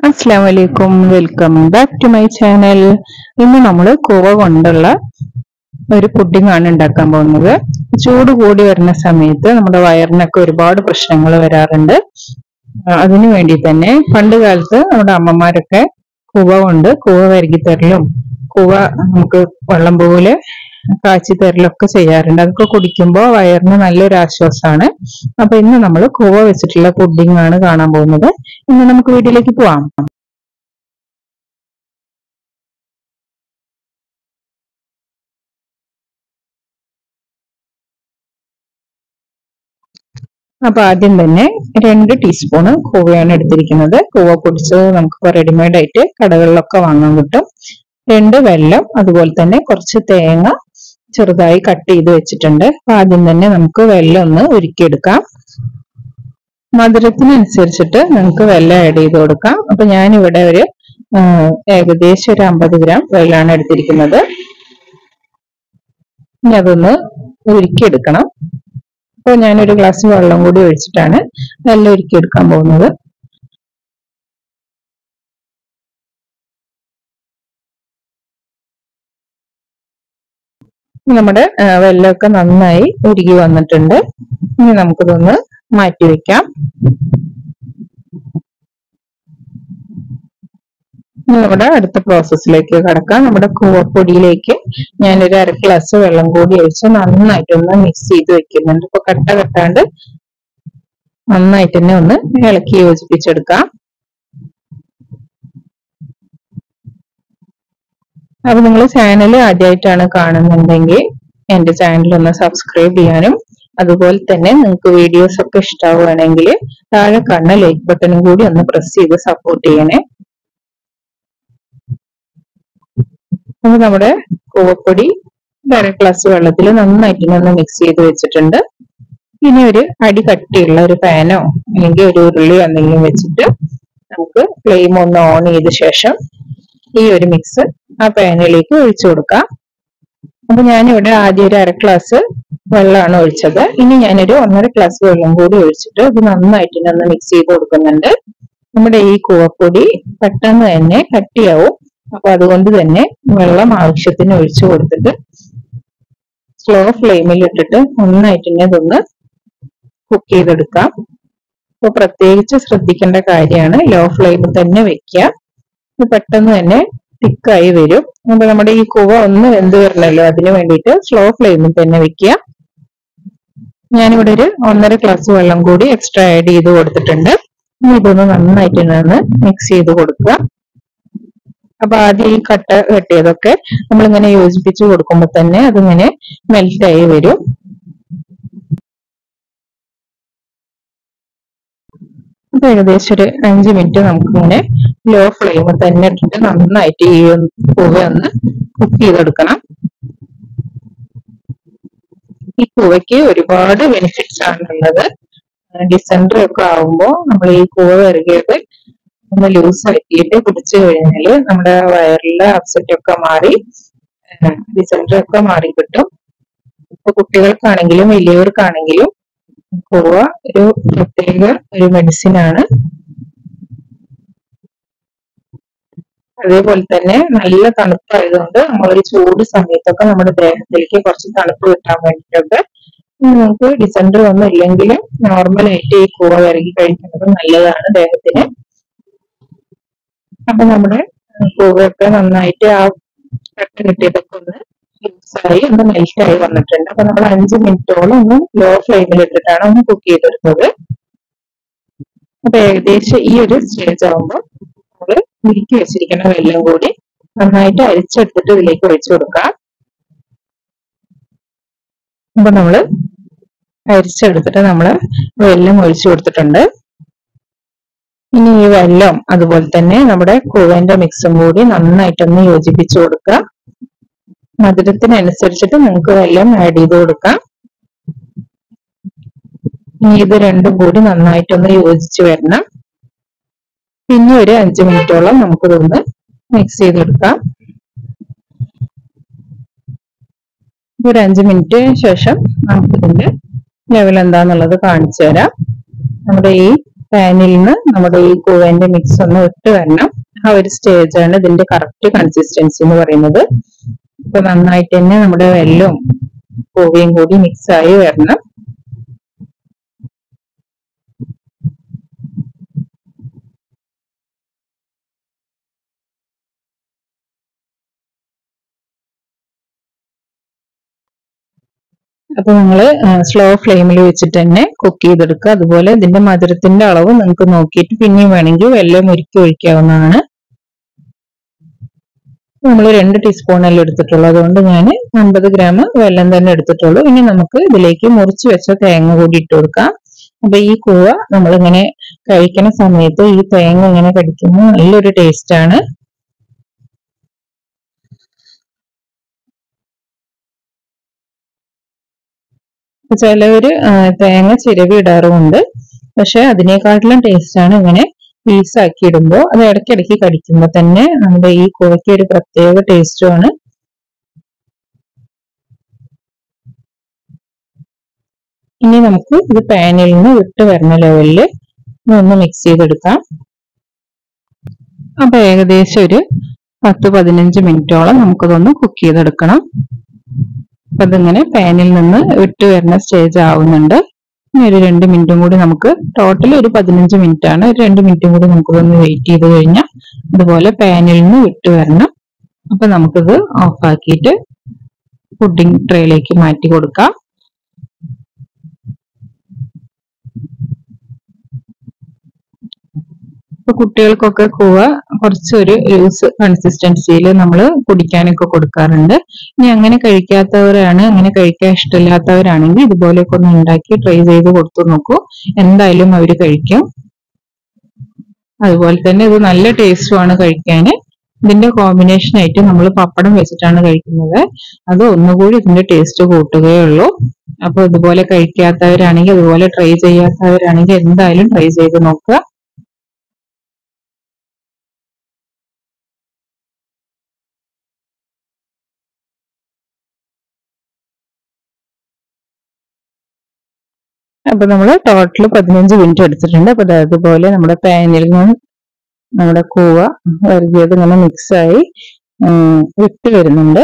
അസ്സാം വലൈക്കും welcome back to my channel ഇന്ന് നമ്മൾ കൂവ കൊണ്ടുള്ള ഒരു പുഡിംഗ് ആണ് ഉണ്ടാക്കാൻ പോകുന്നത് ചൂട് കൂടി വരുന്ന സമയത്ത് നമ്മുടെ വയറിനൊക്കെ ഒരുപാട് പ്രശ്നങ്ങൾ വരാറുണ്ട് ആ, അതിനു വേണ്ടി തന്നെ പണ്ട് കാലത്ത് നമ്മുടെ അമ്മമാരൊക്കെ കൂവ കൊണ്ട് കൂവ വരകി തരലും കൂവ നമുക്ക് വെള്ളം പോലെ കാച്ചി തരലൊക്കെ ചെയ്യാറുണ്ട് അതൊക്കെ കുടിക്കുമ്പോൾ വയറിന് നല്ലൊരു ആശ്വാസമാണ് അപ്പൊ ഇന്ന് നമ്മൾ കൂവ വെച്ചിട്ടുള്ള പുഡിംഗ് ആണ് കാണാൻ പോകുന്നത് ഇന്ന് നമുക്ക് വീട്ടിലേക്ക് പോവാം അപ്പൊ ആദ്യം തന്നെ രണ്ട് ടീസ്പൂണ് കൂവയാണ് എടുത്തിരിക്കുന്നത് കൂവ പൊടിച്ചത് നമുക്ക് റെഡിമെയ്ഡ് ആയിട്ട് കടകളിലൊക്കെ വാങ്ങാൻ കിട്ടും രണ്ട് വെള്ളം അതുപോലെ തന്നെ കുറച്ച് തേങ്ങ ചെറുതായി കട്ട് ചെയ്ത് വെച്ചിട്ടുണ്ട് അപ്പൊ ആദ്യം തന്നെ നമുക്ക് വെള്ളം ഒന്ന് ഉരുക്കിയെടുക്കാം മധുരത്തിനനുസരിച്ചിട്ട് നമുക്ക് വെള്ളം ആഡ് ചെയ്ത് കൊടുക്കാം അപ്പൊ ഞാനിവിടെ ഒരു ആ, ഏകദേശം ഒരു അമ്പത് ഗ്രാം വെള്ളമാണ് എടുത്തിരിക്കുന്നത് ഇനി അതൊന്ന് ഉരുക്കിയെടുക്കണം അപ്പോൾ ഞാനൊരു ഗ്ലാസ് വെള്ളം കൂടി ഒഴിച്ചിട്ടാണ് വെള്ളം ഉരുക്കിയെടുക്കാൻ പോകുന്നത് നമ്മുടെ ആ, വെള്ളമൊക്കെ നന്നായി ഉരുകി വന്നിട്ടുണ്ട് ഇനി നമുക്കിതൊന്ന് മാറ്റി വെക്കാം ഇനി നമ്മുടെ അടുത്ത പ്രോസസ്സിലേക്ക് കടക്കാം നമ്മുടെ കൂവപ്പൊടിയിലേക്ക് ഞാനൊരു അര ഗ്ലാസ് വെള്ളം കൂടി ഒഴിച്ച് നന്നായിട്ടൊന്ന് മിക്സ് ചെയ്ത് വെക്കുന്നുണ്ട് ഇപ്പൊ കട്ട കെട്ടാണ്ട് നന്നായിട്ട് തന്നെ ഒന്ന് ഇളക്കി യോജിപ്പിച്ചെടുക്കാം അപ്പൊ നിങ്ങൾ ചാനൽ ആദ്യമായിട്ടാണ് കാണുന്നുണ്ടെങ്കിൽ എന്റെ ചാനൽ ഒന്ന് സബ്സ്ക്രൈബ് ചെയ്യാനും അതുപോലെ തന്നെ നിങ്ങൾക്ക് വീഡിയോസ് ഒക്കെ ഇഷ്ടമാവുകയാണെങ്കിൽ താഴെ കാണുന്ന ലൈക്ക് ബട്ടണും കൂടി ഒന്ന് പ്രസ് ചെയ്ത് സപ്പോർട്ട് ചെയ്യണേ അപ്പൊ നമ്മുടെ കൂവപ്പൊടി അര ഗ്ലാസ് വെള്ളത്തിൽ നന്നായിട്ട് ഒന്ന് മിക്സ് ചെയ്ത് വെച്ചിട്ടുണ്ട് ഇനി ഒരു അടി കട്ടിയുള്ള ഒരു പാനോ അല്ലെങ്കിൽ ഒരു ഉരുളിയോ എന്തെങ്കിലും വെച്ചിട്ട് നമുക്ക് ഫ്ലെയിം ഒന്ന് ഓൺ ചെയ്ത ശേഷം ഈ ഒരു മിക്സ് ആ പാനിലേക്ക് ഒഴിച്ചു കൊടുക്കാം അപ്പൊ ഞാനിവിടെ ആദ്യം ഒരു അര ഗ്ലാസ് വെള്ളമാണ് ഒഴിച്ചത് ഇനി ഞാനൊരു ഒന്നര ഗ്ലാസ് വെള്ളം കൂടി ഒഴിച്ചിട്ട് ഇത് നന്നായിട്ട് ഇനി ഒന്ന് മിക്സ് ചെയ്ത് കൊടുക്കുന്നുണ്ട് നമ്മുടെ ഈ കൂവപ്പൊടി പെട്ടെന്ന് തന്നെ കട്ടിയാവും അപ്പൊ അതുകൊണ്ട് തന്നെ വെള്ളം ആവശ്യത്തിന് ഒഴിച്ചു കൊടുത്തിട്ട് സ്ലോ ഫ്ലെയിമിൽ ഇട്ടിട്ട് നന്നായിട്ട് തന്നെ ഇതൊന്ന് കുക്ക് ചെയ്തെടുക്കാം അപ്പൊ പ്രത്യേകിച്ച് ശ്രദ്ധിക്കേണ്ട കാര്യമാണ് ലോ ഫ്ലെയിമിൽ തന്നെ വെക്കുക ഇത് പെട്ടെന്ന് തന്നെ തിക്കായി വരും അപ്പൊ നമ്മുടെ ഈ കുവ ഒന്ന് വെന്ത് വരണല്ലോ അതിന് വേണ്ടിയിട്ട് സ്ലോ ഫ്ലെയിമിൽ തന്നെ വെക്കുക ഞാനിവിടെ ഒരു ഒന്നര ഗ്ലാസ് വെള്ളം കൂടി എക്സ്ട്രാ ആഡ് ചെയ്ത് കൊടുത്തിട്ടുണ്ട് ഇനി ഇതൊന്ന് നന്നായിട്ട് ഒന്ന് മിക്സ് ചെയ്ത് കൊടുക്കുക അപ്പൊ ആദ്യം ഈ കട്ട കെട്ടിയതൊക്കെ നമ്മളിങ്ങനെ യോജിപ്പിച്ച് കൊടുക്കുമ്പോൾ തന്നെ അതിങ്ങനെ മെൽറ്റ് ആയി വരും അപ്പൊ ഏകദേശം ഒരു അഞ്ച് മിനിറ്റ് നമുക്കിങ്ങനെ ലോ ഫ്ലെയിമിൽ തന്നെ ഇട്ടിട്ട് നന്നായിട്ട് ഈ പൂവ ഒന്ന് കുക്ക് ചെയ്തെടുക്കണം ഈ പൂവയ്ക്ക് ഒരുപാട് ബെനിഫിറ്റ്സ് ആണുള്ളത് ഡിസെൻട്രി ഒക്കെ ആവുമ്പോൾ നമ്മൾ ഈ പൂവ വരകിയത് ഒന്ന് ലൂസ് ആക്കിയിട്ട് കുടിച്ചു കഴിഞ്ഞാല് നമ്മുടെ വയറിലെ അപ്സെറ്റ് ഒക്കെ മാറി ഡിസെൻട്രി ഒക്കെ മാറി കിട്ടും ഇപ്പൊ കുട്ടികൾക്കാണെങ്കിലും വലിയവർക്കാണെങ്കിലും കൂവ ഒരു പ്രത്യേക ഒരു മെഡിസിൻ ആണ് അതേപോലെ തന്നെ നല്ല തണുപ്പായതുകൊണ്ട് നമ്മളൊരു ചൂട് സമയത്തൊക്കെ നമ്മുടെ ദേഹത്തിലേക്ക് കുറച്ച് തണുപ്പ് കിട്ടാൻ വേണ്ടിയിട്ടൊക്കെ നമുക്ക് ഡിസെൻട്രി ഒന്നും ഇല്ലെങ്കിൽ നോർമലായിട്ട് ഈ കൂവ വരകി കഴിക്കുന്നത് നല്ലതാണ് ദേഹത്തിന് അപ്പൊ നമ്മുടെ പൂവൊക്കെ നന്നായിട്ട് ആ കട്ട് കിട്ടിയതൊക്കെ ഒന്ന് ലൂസായി ഒന്ന് മെൽറ്റായി വന്നിട്ടുണ്ട് അപ്പൊ നമ്മൾ അഞ്ച് മിനിറ്റോളം ഒന്ന് ലോ ഫ്ലെയിമിൽ ഇട്ടിട്ടാണ് ഒന്ന് കുക്ക് ചെയ്തെടുത്തത് അപ്പൊ ഏകദേശം ഈ ഒരു സ്റ്റേജ് ആകുമ്പോൾ നമ്മൾ ഉരുക്കി വെച്ചിരിക്കുന്ന വെള്ളം കൂടി നന്നായിട്ട് അരിച്ചെടുത്തിട്ട് ഇതിലേക്ക് ഒഴിച്ചു കൊടുക്കാം അപ്പൊ നമ്മള് അരിച്ചെടുത്തിട്ട് നമ്മള് വെള്ളം ഒഴിച്ചു കൊടുത്തിട്ടുണ്ട് ഇനി ഈ വെള്ളം അതുപോലെ തന്നെ നമ്മുടെ കൂവന്റെ മിക്സും കൂടി നന്നായിട്ടൊന്ന് യോജിപ്പിച്ചു കൊടുക്കുക മധുരത്തിനനുസരിച്ചിട്ട് നിങ്ങൾക്ക് വെള്ളം ആഡ് ചെയ്ത് കൊടുക്കാം ഇനി ഇത് രണ്ടും കൂടി നന്നായിട്ടൊന്ന് യോജിച്ച് വരണം പിന്നെ ഒരു അഞ്ചു മിനിറ്റോളം നമുക്കിതൊന്ന് മിക്സ് ചെയ്തെടുക്കാം ഒരു അഞ്ചു മിനിറ്റ് ശേഷം നമുക്കിതിന്റെ ലെവൽ എന്താന്നുള്ളത് കാണിച്ചു തരാം നമ്മുടെ ഈ പാനിൽ നിന്ന് നമ്മുടെ ഈ കൂവേന്റെ മിക്സ് ഒന്ന് ഇട്ട് വരണം ആ ഒരു സ്റ്റേജ് ആണ് ഇതിന്റെ കറക്റ്റ് കൺസിസ്റ്റൻസി എന്ന് പറയുന്നത് ഇപ്പൊ നന്നായിട്ട് തന്നെ നമ്മുടെ വെല്ലവും കൂവയും കൂടി മിക്സ് ആയി വരണം അപ്പൊ നിങ്ങള് സ്ലോ ഫ്ലെയിമിൽ വെച്ചിട്ട് തന്നെ കുക്ക് ചെയ്തെടുക്കുക അതുപോലെ ഇതിന്റെ മധുരത്തിന്റെ അളവ് നിങ്ങൾക്ക് നോക്കിയിട്ട് പിന്നെയും വേണമെങ്കിൽ വെള്ളം ഒരുക്കി ഒഴിക്കാവുന്നതാണ് നമ്മൾ രണ്ട് ടീസ്പൂണല്ലേ എടുത്തിട്ടുള്ളൂ അതുകൊണ്ട് ഞാൻ അമ്പത് ഗ്രാം വെള്ളം തന്നെ എടുത്തിട്ടുള്ളൂ ഇനി നമുക്ക് ഇതിലേക്ക് മുറിച്ച് വെച്ച തേങ്ങ കൂടി ഇട്ട് കൊടുക്കാം അപ്പൊ ഈ കൂവ നമ്മളിങ്ങനെ കഴിക്കുന്ന സമയത്ത് ഈ തേങ്ങ ഇങ്ങനെ കടിക്കുമ്പോൾ നല്ലൊരു ടേസ്റ്റ് ആണ് ചിലവര് തേങ്ങ ചിരവി ഇടാറുമുണ്ട് പക്ഷെ അതിനേക്കാട്ടിലും ടേസ്റ്റ് ആണ് ഇങ്ങനെ പീസ് ആക്കി ഇടുമ്പോൾ അത് ഇടയ്ക്കിടയ്ക്ക് കടിക്കുമ്പോൾ തന്നെ നമ്മുടെ ഈ കൂവയ്ക്ക് ഒരു പ്രത്യേക ടേസ്റ്റുമാണ് ഇനി നമുക്ക് ഇത് പാനിൽ നിന്ന് വിട്ട് വരുന്ന ലെവലിൽ ഒന്ന് മിക്സ് ചെയ്തെടുക്കാം അപ്പൊ ഏകദേശം ഒരു പത്ത് പതിനഞ്ച് മിനിറ്റോളം നമുക്കിതൊന്ന് കുക്ക് ചെയ്തെടുക്കണം അപ്പൊ ഇതിങ്ങനെ പാനിൽ നിന്ന് വിട്ട് വരുന്ന സ്റ്റേജ് ആവുന്നുണ്ട് ഇനി ഒരു രണ്ട് മിനിറ്റും കൂടി നമുക്ക് ടോട്ടൽ ഒരു പതിനഞ്ച് മിനിറ്റ് ആണ് ഒരു രണ്ട് മിനിറ്റും കൂടി നമുക്കിതൊന്ന് വെയിറ്റ് ചെയ്ത് കഴിഞ്ഞാൽ ഇതുപോലെ പാനിൽ നിന്ന് വിട്ട് വരണം അപ്പൊ നമുക്കിത് ഓഫാക്കിയിട്ട് പുഡിംഗ് ട്രേയിലേക്ക് മാറ്റി കൊടുക്കാം ഇപ്പൊ കുട്ടികൾക്കൊക്കെ കൂവ കുറച്ചൊരു ലൂസ് കൺസിസ്റ്റൻസിയിൽ നമ്മൾ കുടിക്കാനൊക്കെ കൊടുക്കാറുണ്ട് ഇനി അങ്ങനെ കഴിക്കാത്തവരാണ് അങ്ങനെ കഴിക്കാൻ ഇഷ്ടമില്ലാത്തവരാണെങ്കിൽ ഇതുപോലെയൊക്കെ ഒന്ന് ഉണ്ടാക്കി ട്രൈ ചെയ്ത് കൊടുത്തു നോക്കൂ എന്തായാലും അവർ കഴിക്കും അതുപോലെ തന്നെ ഇത് നല്ല ടേസ്റ്റുമാണ് കഴിക്കാൻ ഇതിന്റെ കോമ്പിനേഷൻ ആയിട്ട് നമ്മൾ പപ്പടം വെച്ചിട്ടാണ് കഴിക്കുന്നത് അത് ഒന്നുകൂടി ഇതിന്റെ ടേസ്റ്റ് കൂട്ടുകയുള്ളൂ അപ്പൊ ഇതുപോലെ കഴിക്കാത്തവരാണെങ്കിൽ അതുപോലെ ട്രൈ ചെയ്യാത്തവരാണെങ്കിൽ എന്തായാലും ട്രൈ ചെയ്ത് നോക്കുക അപ്പൊ നമ്മൾ ടോട്ടൽ പതിനഞ്ച് മിനിറ്റ് എടുത്തിട്ടുണ്ട് അപ്പൊ ദാ അതുപോലെ നമ്മുടെ പാനിൽ നിന്ന് നമ്മുടെ കൂവ വരുകിയത് ഇങ്ങനെ മിക്സായി വിട്ട് വരുന്നുണ്ട്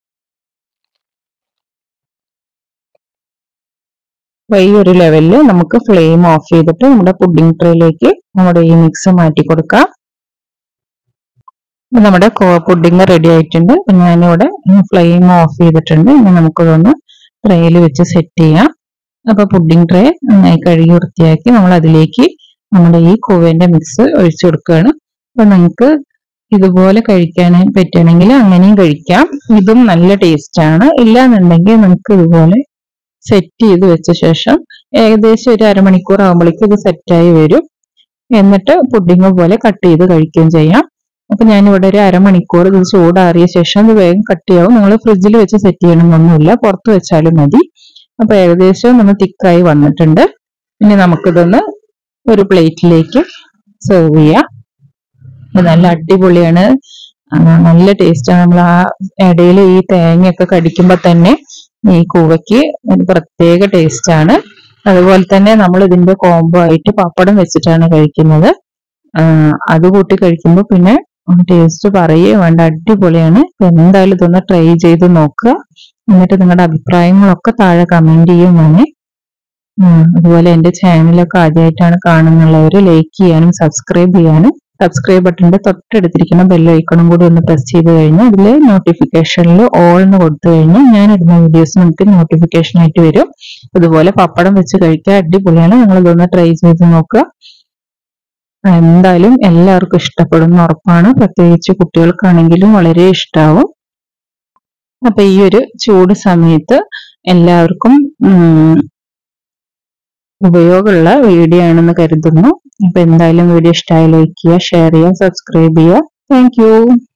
അപ്പൊ ഈ ഒരു ലെവലിൽ നമുക്ക് ഫ്ലെയിം ഓഫ് ചെയ്തിട്ട് നമ്മുടെ പുഡിംഗ് ട്രേയിലേക്ക് നമ്മുടെ ഈ മിക്സ് മാറ്റി കൊടുക്കാം അപ്പൊ നമ്മുടെ കോവ പുഡിംഗ് റെഡി ആയിട്ടുണ്ട് അപ്പൊ ഞാനിവിടെ ഫ്ലെയിം ഓഫ് ചെയ്തിട്ടുണ്ട് ഇനി നമുക്കിതൊന്ന് ട്രേയിൽ വെച്ച് സെറ്റ് ചെയ്യാം അപ്പൊ പുഡിംഗ് ട്രേ നന്നായി കഴുകി വൃത്തിയാക്കി നമ്മൾ അതിലേക്ക് നമ്മുടെ ഈ കൂവേന്റെ മിക്സ് ഒഴിച്ചു കൊടുക്കുകയാണ് അപ്പൊ നിങ്ങൾക്ക് ഇതുപോലെ കഴിക്കാൻ പറ്റുകയാണെങ്കിൽ അങ്ങനെയും കഴിക്കാം ഇതും നല്ല ടേസ്റ്റ് ആണ് ഇല്ലാന്നുണ്ടെങ്കിൽ നമുക്ക് ഇതുപോലെ സെറ്റ് ചെയ്ത് വെച്ച ശേഷം ഏകദേശം ഒരു അരമണിക്കൂർ ആകുമ്പോഴേക്കും ഇത് സെറ്റായി വരും എന്നിട്ട് പുഡിംഗ് പോലെ കട്ട് ചെയ്ത് കഴിക്കുകയും ചെയ്യാം അപ്പൊ ഞാനിവിടെ ഒരു അരമണിക്കൂർ ഇത് ചൂടാറിയ ശേഷം ഇത് വേഗം കട്ട് ചെയ്യാവും നിങ്ങൾ ഫ്രിഡ്ജിൽ വെച്ച് സെറ്റ് ചെയ്യണമെന്നൊന്നുമില്ല പുറത്ത് വെച്ചാലും മതി അപ്പൊ ഏകദേശം നമ്മൾ തിക്കായി വന്നിട്ടുണ്ട് ഇനി നമുക്കിതൊന്ന് ഒരു പ്ലേറ്റിലേക്ക് സെർവ് ചെയ്യാം ഇത് നല്ല അടിപൊളിയാണ് നല്ല ടേസ്റ്റാണ് നമ്മൾ ആ ഇടയിൽ ഈ തേങ്ങയൊക്കെ കടിക്കുമ്പോ തന്നെ ഈ കൂവയ്ക്ക് ഒരു പ്രത്യേക ടേസ്റ്റ് ആണ് അതുപോലെ തന്നെ നമ്മൾ ഇതിന്റെ കോംബോ ആയിട്ട് പപ്പടം വെച്ചിട്ടാണ് കഴിക്കുന്നത് അത് കൂട്ടി കഴിക്കുമ്പോൾ പിന്നെ ടേസ്റ്റ് പറയേ വേണ്ട അടിപൊളിയാണ് എന്തായാലും ഇതൊന്ന് ട്രൈ ചെയ്ത് നോക്കുക എന്നിട്ട് നിങ്ങളുടെ അഭിപ്രായങ്ങളൊക്കെ താഴെ കമന്റ് ചെയ്യും ഞാൻ അതുപോലെ എന്റെ ചാനലൊക്കെ ആദ്യമായിട്ടാണ് കാണുന്നുള്ളവർ ലൈക്ക് ചെയ്യാനും സബ്സ്ക്രൈബ് ചെയ്യാനും സബ്സ്ക്രൈബ് ബട്ടന്റെ തൊട്ടടുത്തിരിക്കുന്ന ബെല്ല് ഐക്കണും കൂടി ഒന്ന് പ്രസ് ചെയ്ത് കഴിഞ്ഞാൽ അതിൽ നോട്ടിഫിക്കേഷനിൽ ഓൾ എന്ന് കൊടുത്തു കഴിഞ്ഞാൽ ഞാൻ ഇടുന്ന വീഡിയോസ് നമുക്ക് നോട്ടിഫിക്കേഷൻ ആയിട്ട് വരും അതുപോലെ പപ്പടം വെച്ച് കഴിക്കാൻ അടിപൊളിയാണ് നിങ്ങൾ ഇതൊന്ന് ട്രൈ ചെയ്ത് നോക്കുക എന്തായാലും എല്ലാവർക്കും ഇഷ്ടപ്പെടുന്ന ഉറപ്പാണ് പ്രത്യേകിച്ച് കുട്ടികൾക്കാണെങ്കിലും വളരെ ഇഷ്ടാവും അപ്പൊ ഈ ഒരു ചൂട് സമയത്ത് എല്ലാവർക്കും ഉപയോഗമുള്ള വീഡിയോ ആണെന്ന് കരുതുന്നു അപ്പൊ എന്തായാലും വീഡിയോ ഇഷ്ടമായി ലൈക്ക് ചെയ്യുക ഷെയർ ചെയ്യുക സബ്സ്ക്രൈബ് ചെയ്യുക താങ്ക്